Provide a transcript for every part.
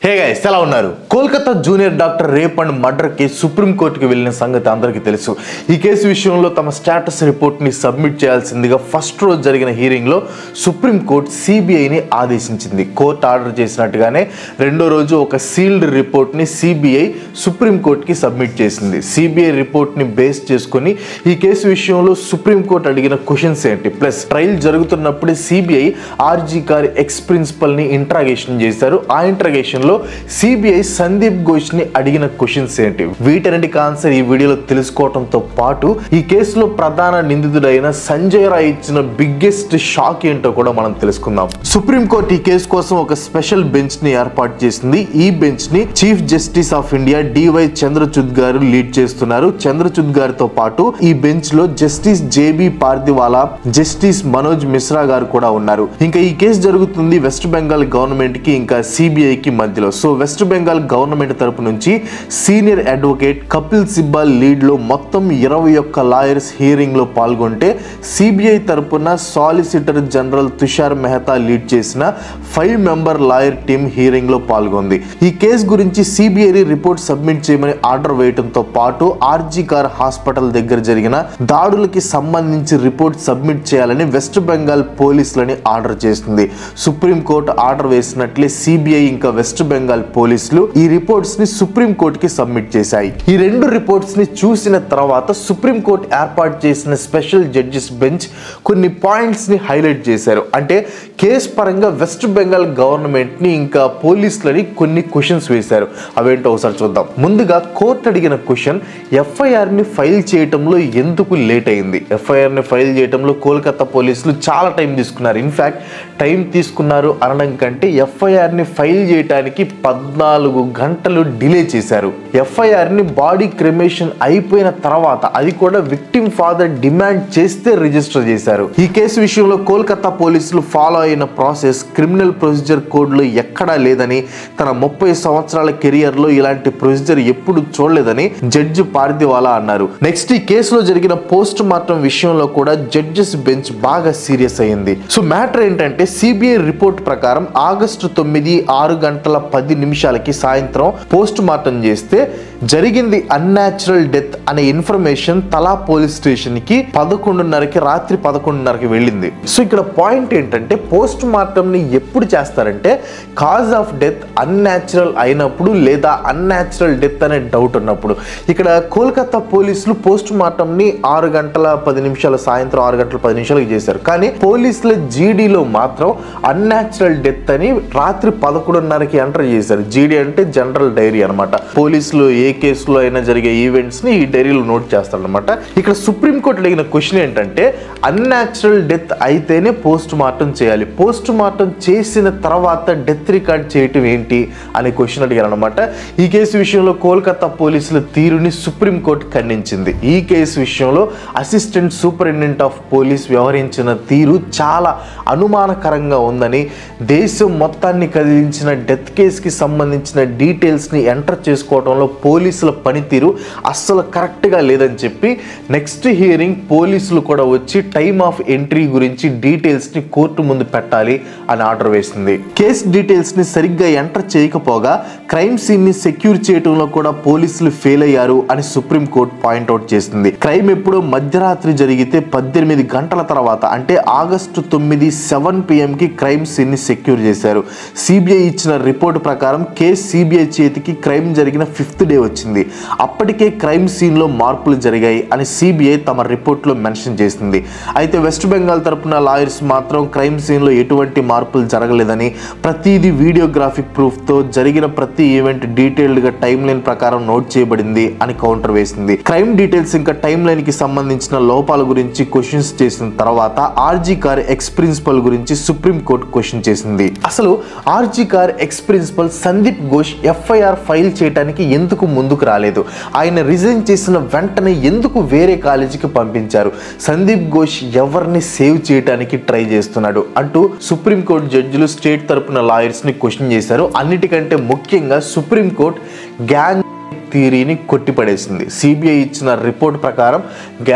హే guys ఎలా ఉన్నారు Kolkata junior doctor rape and murder case సుప్రీంకోర్టుకి వెళ్ళిన సంగతి అందరికీ తెలుసు ఈ కేసు విషయంలో తమ స్టేటస్ రిపోర్ట్ని సబ్మిట్ చేయాల్సిందిగా ఫస్ట్ రోజు జరిగిన హీరింగ్లో సుప్రీంకోర్టు సిబిఐని ఆదేశించింది కోర్టు ఆర్డర్ చేసినట్టుగానే రెండో రోజు ఒక సీల్డ్ రిపోర్ట్ని సిబిఐ సుప్రీంకోర్టుకి సబ్మిట్ చేసింది సిబిఐ రిపోర్ట్ని బేస్ చేసుకొని ఈ కేసు విషయంలో సుప్రీంకోర్టు అడిగిన క్వశ్చన్స్ ఏంటి ప్లస్ ట్రయల్ జరుగుతున్నప్పుడే సిబిఐ ఆర్జీ కార్ ఎక్స్ ప్రిన్సిపల్ని ఇంట్రాగేషన్ చేశారు ఆ ఇంట్రాగేషన్లో సిబిఐ సందీప్ ఘోష్ని అడిగిన క్వశ్చన్స్ ఏంటి వీటన్నిటికి ఆన్సర్ ఈ వీడియోలో తెలుసుకోవడంతో పాటు ఈ కేసులో ప్రధాన నిందితుడైన సంజయ్ రాయ్ ఇచ్చిన బిగ్గెస్ట్ షాక్ ఏంటో కూడా మనం తెలుసుకుందాం సుప్రీంకోర్టు ఈ కేసు కోసం ఒక స్పెషల్ బెంచ్ ని ఏర్పాటు చేసింది ఈ బెంచ్ ని chief justice of India D Y Chandrachud గారు లీడ్ చేస్తున్నారు చంద్రచూడ్ గారితో పాటు ఈ బెంచ్ లో justice J B Pardiwala justice Manoj Mishra గారు కూడా ఉన్నారు ఇంకా ఈ కేసు జరుగుతుంది వెస్ట్ బెంగాల్ గవర్నమెంట్ కి ఇంకా సిబిఐ కి మధ్యలో సో వెస్ట్ బెంగాల్ గవర్నమెంట్ తరపు నుంచి senior advocate Kapil Sibal lead లో మొత్తం ఇరవై ఒక్క లాయర్స్ హియరింగ్ లో పాల్గొంటే సిబిఐ తరపున solicitor general Tushar Mehta lead చేసిన five member lawyer team hearing లో పాల్గొంది ఈ కేసు గురించి సిబిఐ రిపోర్ట్ సబ్మిట్ చేయమని ఆర్డర్ వేయడంతో పాటు ఆర్జీ కార్ హాస్పిటల్ దగ్గర జరిగిన దాడులకి సంబంధించి రిపోర్ట్ సబ్మిట్ చేయాలని వెస్ట్ బెంగాల్ పోలీసులని ఆర్డర్ చేస్తుంది సుప్రీంకోర్టు ఆర్డర్ వేసినట్లే సిబిఐ ఇంకా వెస్ట్ బెంగాల్ పోలీసులు ఈ రిపోర్ట్స్ ని సుప్రీం కోర్టుకి సబ్మిట్ చేశాయి ఈ రెండు రిపోర్ట్స్ ని చూసిన తర్వాత సుప్రీం కోర్టు ఏర్పాటు చేసిన స్పెషల్ జడ్జెస్ బెంచ్ కొన్ని పాయింట్స్ ని హైలైట్ చేశారు అంటే కేసు పరంగా వెస్ట్ బెంగాల్ గవర్నమెంట్ ని ఇంకా పోలీసులని కొన్ని క్వశ్చన్స్ వేశారు అవేంటో ఒకసారి చూద్దాం ముందుగా కోర్టు అడిగిన క్వశ్చన్ ఎఫ్ఐఆర్ ని ఫైల్ చేయటంలో ఎందుకు లేట్ అయింది ఎఫ్ఐఆర్ ని ఫైల్ చేయటంలో కోల్కతా పోలీసులు చాలా టైం తీసుకున్నారు ఇన్ఫాక్ట్ టైం తీసుకున్నారు అనడం కంటే ఎఫ్ఐఆర్ ని ఫైల్ చేయడానికి పద్నాలుగు గంటలు డిలే చేశారు ఎఫ్ఐఆర్ ని బాడీ క్రిమేషన్ అయిపోయిన తర్వాత అది కూడా విక్టిమ్ ఫాదర్ డిమాండ్ చేస్తే రిజిస్టర్ చేశారు ఈ కేసు విషయంలో కోల్కతా పోలీసులు ఫాలో అయిన ప్రాసెస్ క్రిమినల్ ప్రొసీజర్ కోడ్ లో ఎక్కడా లేదని తన ముప్పై సంవత్సరాల కెరియర్ లో ఇలాంటి ప్రొసీజర్ ఎప్పుడు చూడలేదని జడ్జి పార్దివాలా అన్నారు నెక్స్ట్ ఈ కేసులో జరిగిన పోస్ట్ మార్టం విషయంలో కూడా జడ్జెస్ బెంచ్ బాగా సీరియస్ అయింది సో మ్యాటర్ ఏంటంటే సిబిఐ రిపోర్ట్ ప్రకారం ఆగస్టు తొమ్మిది ఆరు గంటల పది నిమిషాలకి సాయంత్రం పోస్ట్ మార్టం చేస్తే జరిగింది అన్యాచురల్ డెత్ అనే ఇన్ఫర్మేషన్ తలా పోలీస్ స్టేషన్ కి పదకొండున్నరకి రాత్రి పదకొండున్నరకి వెళ్ళింది సో ఇక్కడ పాయింట్ ఏంటంటే పోస్ట్ మార్టం ని ఎప్పుడు చేస్తారంటే కాజ్ ఆఫ్ డెత్ అన్యాచురల్ అయినప్పుడు లేదా అన్యాచురల్ డెత్ అనే డౌట్ ఉన్నప్పుడు ఇక్కడ కోల్కతా పోలీసులు పోస్ట్ మార్టం ని ఆరు గంటల పది నిమిషాల సాయంత్రం ఆరు గంటల పది నిమిషాలకు చేశారు కానీ పోలీసుల జీడీలో మాత్రం అన్యాచురల్ డెత్ అని రాత్రి పదకొండున్నరకి ఎంటర్ చేశారు జీడీ అంటే జనరల్ డైరీ అన్నమాట పోలీసులు ఏ కేసులో అయినా జరిగే ఈవెంట్స్ ని ఈ డైరీలో నోట్ చేస్తారనమాట ఇక్కడ సుప్రీంకోర్టు అడిగిన క్వశ్చన్ ఏంటంటే అన్యాచురల్ డెత్ అయితేనే పోస్ట్ మార్టం చేయాలి పోస్ట్ మార్టం చేసిన తర్వాత డెత్ రికార్డ్ చేయటం ఏంటి అనే క్వశ్చన్ అడిగారు అనమాట ఈ కేసు విషయంలో కోల్కతా పోలీసుల తీరుని సుప్రీంకోర్టు ఖండించింది ఈ కేసు విషయంలో అసిస్టెంట్ సూపరింటెండెంట్ ఆఫ్ పోలీస్ వ్యవహరించిన తీరు చాలా అనుమానకరంగా ఉందని దేశం మొత్తాన్ని కదిలించిన డెత్ కేసుకి సంబంధించిన డీటెయిల్స్ని ఎంటర్ చేసుకోవడంలో పోలీసుల పనితీరు అస్సలు కరెక్ట్గా లేదని చెప్పి నెక్స్ట్ హియరింగ్ పోలీసులు కూడా వచ్చి టైమ్ ఆఫ్ ఎంట్రీ గురించి డీటెయిల్స్ని కోర్టు ముందు పెట్టాలి అని ఆర్డర్ వేసింది కేసు డీటెయిల్స్ని సరిగ్గా ఎంటర్ చేయకపోగా క్రైమ్ సీన్ని సెక్యూర్ చేయడంలో కూడా పోలీసులు ఫెయిల్ అయ్యారు అని సుప్రీంకోర్టు పాయింట్అవుట్ చేసింది క్రైమ్ ఎప్పుడో మధ్యరాత్రి జరిగితే పద్దెనిమిది గంటల తర్వాత అంటే ఆగస్టు తొమ్మిది సెవెన్ పిఎంకి క్రైమ్ సీన్ని సెక్యూర్ చేశారు సిబిఐ ఇచ్చిన రిపోర్ట్ ప్రకారం కేసు సిబిఐ చేతికి క్రైమ్ జరిగిన ఫిఫ్త్ డే వచ్చింది అప్పటికే క్రైమ్ సీన్లో మార్పులు జరిగాయి అని సిబిఐ తమ రిపోర్ట్లో మెన్షన్ చేసింది అయితే వెస్ట్ బెంగాల్ తరపున లాయర్స్ మాత్రం క్రైమ్ సీన్లో ఎటువంటి మార్పులు జరగలేదని ప్రతిదీ వీడియోగ్రాఫిక్ ప్రూఫ్తో జరిగిన ప్రతి ఈవెంట్ డీటెయిల్డ్గా టైం లైన్ ప్రకారం నోట్ చేయబడింది అని కౌంటర్ వేసింది క్రైమ్ డీటెయిల్స్ ఇంకా టైం లైన్ కి సంబంధించిన లోపాల గురించి క్వశ్చన్స్ చేసిన తర్వాత ఆర్జీ కార్ ఎక్స్ ప్రిన్సిపల్ గురించి సుప్రీం కోర్టు క్వశ్చన్ చేసింది అసలు R G Kar ex principal Sandip Ghosh FIR file చేయడానికి ఎందుకు ముందుకు రాలేదు ఆయన రిజైన్ చేసిన వెంటనే ఎందుకు వేరే కాలేజీకి పంపించారు సందీప్ ఘోష్ ఎవరిని సేవ్ చేయడానికి ట్రై చేస్తున్నాడు అంటూ సుప్రీంకోర్టు జడ్జిలు స్టేట్ తరపున లాయర్స్ ని క్వశ్చన్ చేశారు అన్నిటికంటే ముఖ్యంగా సుప్రీంకోర్టు గ్యాంగ్ థియరీని కొట్టిపడేసింది సిబిఐ ఇచ్చిన రిపోర్ట్ ప్రకారం గ్యాంగ్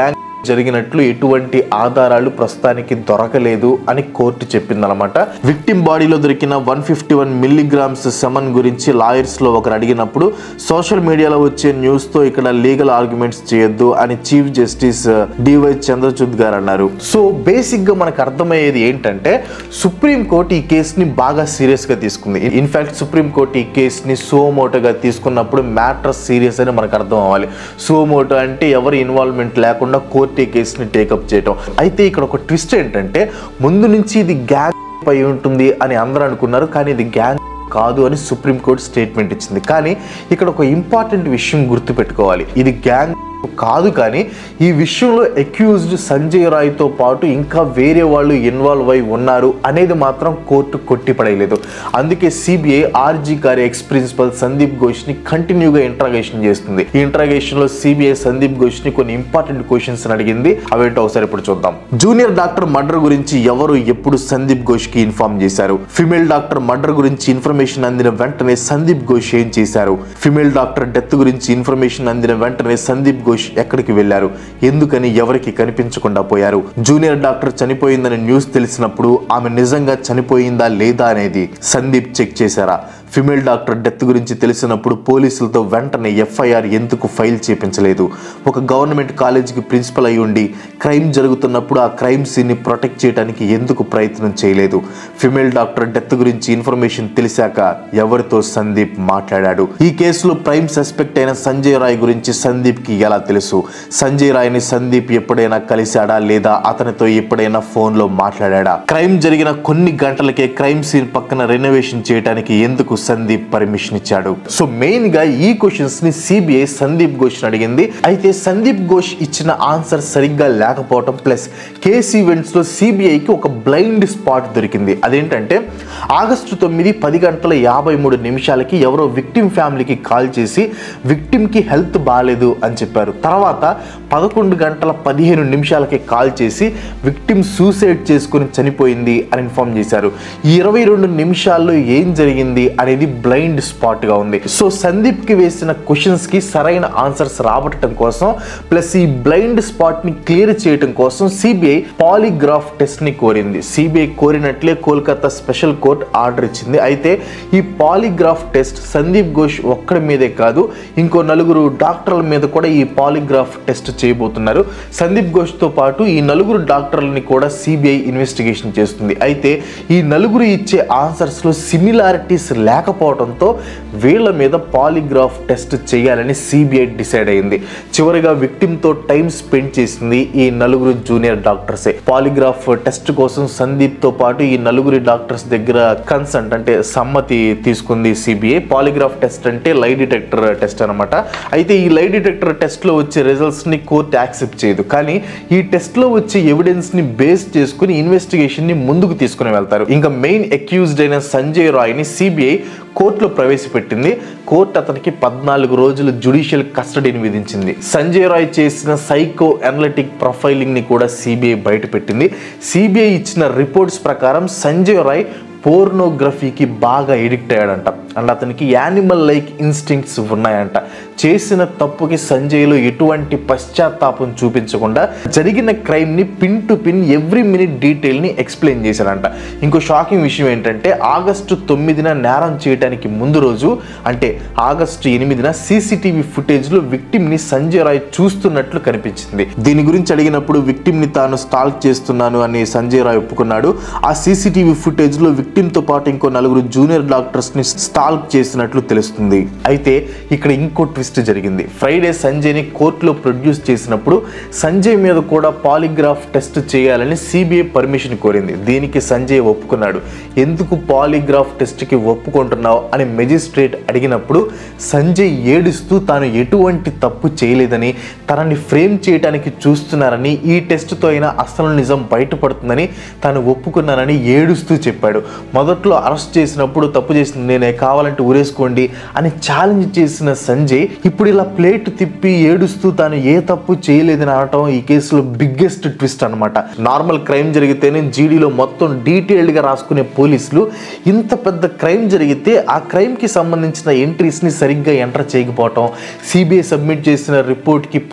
జరిగినట్లు ఎటువంటి ఆధారాలు ప్రస్తుతానికి దొరకలేదు అని కోర్టు చెప్పిందనమాట విక్టిమ్ బాడీలో దొరికిన one fifty one milligrams semen గురించి లాయర్స్ లో ఒకరు అడిగినప్పుడు సోషల్ మీడియాలో వచ్చే న్యూస్ తో ఇక్కడ లీగల్ ఆర్గ్యుమెంట్స్ చేయొద్దు అని చీఫ్ జస్టిస్ డివై చంద్రచూడ్ గారు అన్నారు సో బేసిక్ గా మనకు అర్థమయ్యేది ఏంటంటే సుప్రీం కోర్టు ఈ కేసుని బాగా సీరియస్ గా తీసుకుంది ఇన్ఫాక్ట్ సుప్రీం కోర్టు ఈ కేసుని సోమోటోగా తీసుకున్నప్పుడు మ్యాటర్ సీరియస్ అని మనకు అర్థం అవ్వాలి సోమోటో అంటే ఎవరి ఇన్వాల్వ్మెంట్ లేకుండా కోర్టు ఈ కేసుని టేకప్ చేయటం అయితే ఇక్కడ ఒక ట్విస్ట్ ఏంటంటే ముందు నుంచి ఇది గ్యాంగ్ పై ఉంటుంది అని అందరూ అనుకున్నారు కానీ ఇది గ్యాంగ్ కాదు అని సుప్రీంకోర్టు స్టేట్మెంట్ ఇచ్చింది కానీ ఇక్కడ ఒక ఇంపార్టెంట్ విషయం గుర్తుపెట్టుకోవాలి ఇది గ్యాంగ్ కాదు కానీ ఈ విషయంలో అక్యూజ్డ్ సంజయ్ రాయ్తో పాటు ఇంకా వేరే వాళ్ళు ఇన్వాల్వ్ అయి ఉన్నారు అనేది మాత్రం కోర్టు కొట్టిపడేయలేదు అందుకే సిబిఐ ఆర్జీ గారి ఎక్స్ ప్రిన్సిపల్ సందీప్ ఘోష్ని కంటిన్యూగా ఇంట్రాగేషన్ చేస్తుంది ఈ ఇంట్రాగేషన్లో సిబిఐ సందీప్ ఘోష్ని కొన్ని ఇంపార్టెంట్ క్వశ్చన్స్ అడిగింది అవేంటో ఒకసారి ఇప్పుడు చూద్దాం జూనియర్ డాక్టర్ మర్డర్ గురించి ఎవరు ఎప్పుడు సందీప్ ఘోష్కి ఇన్ఫార్మ్ చేశారు ఫిమేల్ డాక్టర్ మర్డర్ గురించి ఇన్ఫర్మేషన్ అందిన వెంటనే సందీప్ ఘోష్ ఏం చేశారు ఫిమేల్ డాక్టర్ డెత్ గురించి ఇన్ఫర్మేషన్ అందిన వెంటనే సందీప్ ఘోష్ ఎక్కడికి వెళ్లారు ఎందుకని ఎవరికి కనిపించకుండా పోయారు జూనియర్ డాక్టర్ చనిపోయిందని న్యూస్ తెలిసినప్పుడు ఆమె నిజంగా చనిపోయిందా లేదా అనేది సందీప్ చెక్ చేశారా ఫిమేల్ డాక్టర్ డెత్ గురించి తెలిసినప్పుడు పోలీసులతో వెంటనే ఎఫ్ఐఆర్ ఎందుకు ఫైల్ చేపించలేదు ఒక గవర్నమెంట్ కాలేజీకి ప్రిన్సిపల్ అయి ఉండి క్రైమ్ జరుగుతున్నప్పుడు ఆ క్రైమ్ సీన్ని ప్రొటెక్ట్ చేయడానికి ఎందుకు ప్రయత్నం చేయలేదు ఫిమేల్ డాక్టర్ డెత్ గురించి ఇన్ఫర్మేషన్ తెలిసాక ఎవరితో సందీప్ మాట్లాడాడు ఈ కేసులో ప్రైమ్ సస్పెక్ట్ అయిన సంజయ్ రాయ్ గురించి సందీప్ కి ఎలా తెలుసు సంజయ్ రాయ్ని సందీప్ ఎప్పుడైనా కలిశాడా లేదా అతనితో ఎప్పుడైనా ఫోన్ లో మాట్లాడా క్రైమ్ జరిగిన కొన్ని గంటలకే క్రైమ్ సీన్ పక్కన రెనోవేషన్ చేయడానికి ఎందుకు సందీప్ పర్మిషన్ ఇచ్చాడు సో మెయిన్ గా ఈ క్వశ్చన్స్ ని సిబిఐ సందీప్ ఘోష్ అడిగింది అయితే సందీప్ ఘోష్ ఇచ్చిన ఆన్సర్ సరిగ్గా లేకపోవటం ప్లస్ కేసు ఈవెంట్స్ లో సిబిఐకి ఒక బ్లైండ్ స్పాట్ దొరికింది అదేంటంటే ఆగస్టు తొమ్మిది పది గంటల యాభై మూడు నిమిషాలకి ఎవరో విక్టిమ్ ఫ్యామిలీకి కాల్ చేసి విక్టిమ్ కి హెల్త్ బాగాలేదు అని చెప్పారు తర్వాత పదకొండు గంటల పదిహేను నిమిషాలకి కాల్ చేసి విక్టిమ్ సూసైడ్ చేసుకుని చనిపోయింది అని ఇన్ఫార్మ్ చేశారు ఈ ఇరవై రెండు నిమిషాల్లో ఏం జరిగింది అనేది బ్లైండ్ స్పాట్ గా ఉంది సో సందీప్ కి వేసిన క్వశ్చన్స్ కి సరైన ఆన్సర్స్ రాబట్టడం కోసం ప్లస్ ఈ బ్లైండ్ స్పాట్ ని క్లియర్ చేయడం కోసం సిబిఐ పాలిగ్రాఫ్ టెస్ట్ ని కోరింది సిబిఐ కోరినట్లే కోల్కతా స్పెషల్ కోర్ట్ ఆర్డర్ ఇచ్చింది అయితే ఈ పాలిగ్రాఫ్ టెస్ట్ సందీప్ ఘోష్ ఒక్కడి మీదే కాదు ఇంకో నలుగురు డాక్టర్ల మీద కూడా ఈ పాలిగ్రాఫ్ టెస్ట్ చేయబోతున్నారు సందీప్ ఘోష్ తో పాటు ఈ నలుగురు డాక్టర్లని కూడా సిబిఐ ఇన్వెస్టిగేషన్ చేస్తుంది అయితే ఈ నలుగురు ఇచ్చే ఆన్సర్స్ లో సిమిలారిటీస్ లేకపోవడంతో వీళ్ళ మీద పాలిగ్రాఫ్ టెస్ట్ చేయాలని సిబిఐ డిసైడ్ అయింది చివరిగా విక్టిమ్ తో టైం స్పెండ్ చేసింది ఈ నలుగురు జూనియర్ డాక్టర్సే పాలిగ్రాఫ్ టెస్ట్ కోసం సందీప్ తో పాటు ఈ నలుగురి డాక్టర్స్ దగ్గర కన్సల్ట్ అంటే సమ్మతి తీసుకుంది సిబిఐ పాలిగ్రాఫ్ టెస్ట్ అంటే లై డిటెక్టర్ టెస్ట్ అన్నమాట అయితే ఈ లై డిటెక్టర్ టెస్ట్ లో వచ్చే రిజల్ట్స్ ని కోర్టు యాక్సెప్ట్ చేయదు కానీ ఈ టెస్ట్ లో వచ్చే ఎవిడెన్స్ ని బేస్ చేసుకుని ఇన్వెస్టిగేషన్ ని ముందుకు తీసుకుని వెళ్తారు ఇంకా మెయిన్ అక్యూజ్డ్ అయిన సంజయ్ రాయ్ ని సిబిఐ కోర్టులో ప్రవేశపెట్టింది కోర్టు అతనికి పద్నాలుగు రోజులు జ్యుడిషియల్ కస్టడీని విధించింది సంజయ్ రాయ్ చేసిన సైకో అనలిటిక్ ప్రొఫైలింగ్ ని కూడా సిబిఐ బయటపెట్టింది సిబిఐ ఇచ్చిన రిపోర్ట్స్ ప్రకారం సంజయ్ రాయ్ పోర్నోగ్రఫీకి బాగా ఎడిక్ట్ అయ్యాడంట అండ్ అతనికి యానిమల్ లైక్ ఇన్స్టింక్ట్స్ ఉన్నాయంట చేసిన తప్పుకి సంజయ్లో ఎటువంటి పశ్చాత్తాపం చూపించకుండా జరిగిన క్రైమ్ని pin to pin every minute డీటెయిల్ని ఎక్స్ప్లెయిన్ చేశాడంట ఇంకో షాకింగ్ విషయం ఏంటంటే ఆగస్టు తొమ్మిదిన నేరం చేయడానికి ముందు రోజు అంటే ఆగస్టు ఎనిమిదిన సీసీటీవీ ఫుటేజ్లో విక్టిమ్ని సంజయ్ రాయ్ చూస్తున్నట్లు కనిపించింది దీని గురించి అడిగినప్పుడు విక్టిమ్ని తాను స్టాల్క్ చేస్తున్నాను అని సంజయ్ రాయ్ ఒప్పుకున్నాడు ఆ సీసీటీవీ ఫుటేజ్లో విక్టిమ్తో పాటు ఇంకో నలుగురు జూనియర్ డాక్టర్స్ని స్టాల్క్ చేసినట్లు తెలుస్తుంది అయితే ఇక్కడ ఇంకో ట్విస్ట్ జరిగింది ఫ్రైడే సంజయ్ని కోర్టులో ప్రొడ్యూస్ చేసినప్పుడు సంజయ్ మీద కూడా పాలిగ్రాఫ్ టెస్ట్ చేయాలని సిబిఐ పర్మిషన్ కోరింది దీనికి సంజయ్ ఒప్పుకున్నాడు ఎందుకు పాలిగ్రాఫ్ టెస్ట్కి ఒప్పుకుంటున్నావు అని మెజిస్ట్రేట్ అడిగినప్పుడు సంజయ్ ఏడుస్తూ తాను ఎటువంటి తప్పు చేయలేదని తనని ఫ్రేమ్ చేయడానికి చూస్తున్నారని ఈ టెస్ట్తో అయినా అసలు నిజం బయటపడుతుందని తాను ఒప్పుకున్నానని ఏడుస్తూ చెప్పాడు మొదట్లో అరెస్ట్ చేసినప్పుడు తప్పు చేసింది నేనే కావాలంటే ఊరేసుకోండి అని ఛాలెంజ్ చేసిన సంజయ్ ఇప్పుడు ఇలా ప్లేట్ తిప్పి ఏడుస్తూ తాను ఏ తప్పు చేయలేదని అనటం ఈ కేసులో బిగ్గెస్ట్ ట్విస్ట్ అన్నమాట నార్మల్ క్రైమ్ జరిగితేనే జీడీలో మొత్తం డీటెయిల్డ్గా రాసుకునే పోలీసులు ఇంత పెద్ద క్రైమ్ జరిగితే ఆ క్రైమ్కి సంబంధించిన ఎంట్రీస్ని సరిగ్గా ఎంటర్ చేయకపోవటం సిబిఐ సబ్మిట్ చేసిన రిపోర్ట్కి పోలీస్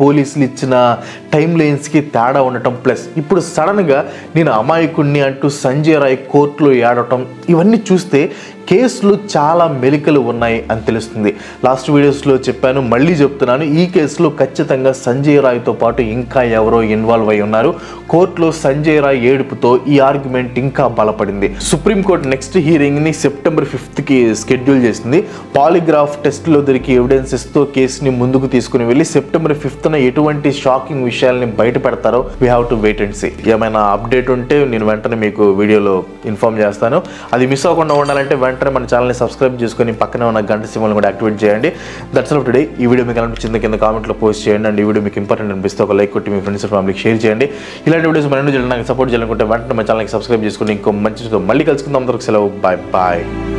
పోలీసులు ఇచ్చిన టైం లైన్స్కి తేడా ఉండటం ప్లస్ ఇప్పుడు సడన్గా నేను అమాయకుణ్ణి అంటూ సంజయ్ రాయ్ కోర్టులో ఏడటం ఇవన్నీ చూస్తే కేసులు చాలా మెలికలు ఉన్నాయి అని తెలుస్తుంది లాస్ట్ వీడియోస్లో చెప్పాను మళ్ళీ చెప్తున్నాను ఈ కేసులో ఖచ్చితంగా సంజయ్ రాయ్తో పాటు ఇంకా ఎవరో ఇన్వాల్వ్ అయి ఉన్నారు కోర్టులో సంజయ్ రాయ్ ఏడుపుతో ఈ ఆర్గ్యుమెంట్ ఇంకా బలపడింది సుప్రీంకోర్టు నెక్స్ట్ హీరింగ్ని సెప్టెంబర్ ఫిఫ్త్కి షెడ్యూల్ చేసింది పాలిగ్రాఫ్ టెస్ట్లో దొరికి ఎవిడెన్సెస్తో కేసుని ముందుకు తీసుకుని వెళ్ళి సెప్టెంబర్ ఫిఫ్త్న ఎటువంటి షాకింగ్ విషయాల్ని బయట పెడతారో we have to wait and see ఏమైనా అప్డేట్ ఉంటే నేను వెంటనే మీకు వీడియోలో ఇన్ఫామ్ చేస్తాను అది మిస్ అవ్వకుండా ఉండాలంటే వెంటనే మన ఛానల్ని సబ్స్క్రైబ్ చేసుకొని పక్కనే ఉన్న గంట సింబల్ని కూడా యాక్టివేట్ చేయండి దట్స్ ఆల్ టుడే ఈ వీడియో మీకు అనిపించింది కింద కామెంట్లో పోస్ట్ చేయండి అండ్ ఈ వీడియో మీకు ఇంపార్టెంట్ అనిపిస్తే ఒక లైక్ కొట్టి మీ ఫ్రెండ్స్ ఫ్యామిలీకి షేర్ చేయండి ఇలాంటి వీడియోస్ మరెన్నో చేయడానికి సపోర్ట్ చేయాలనుకుంటే వెంటనే మన ఛానల్కి సబ్స్క్రైబ్ చేసుకుని ఇంకో మంచి మళ్ళీ కలుసుకుందాం అందరికి సెలవు బాయ్ బాయ్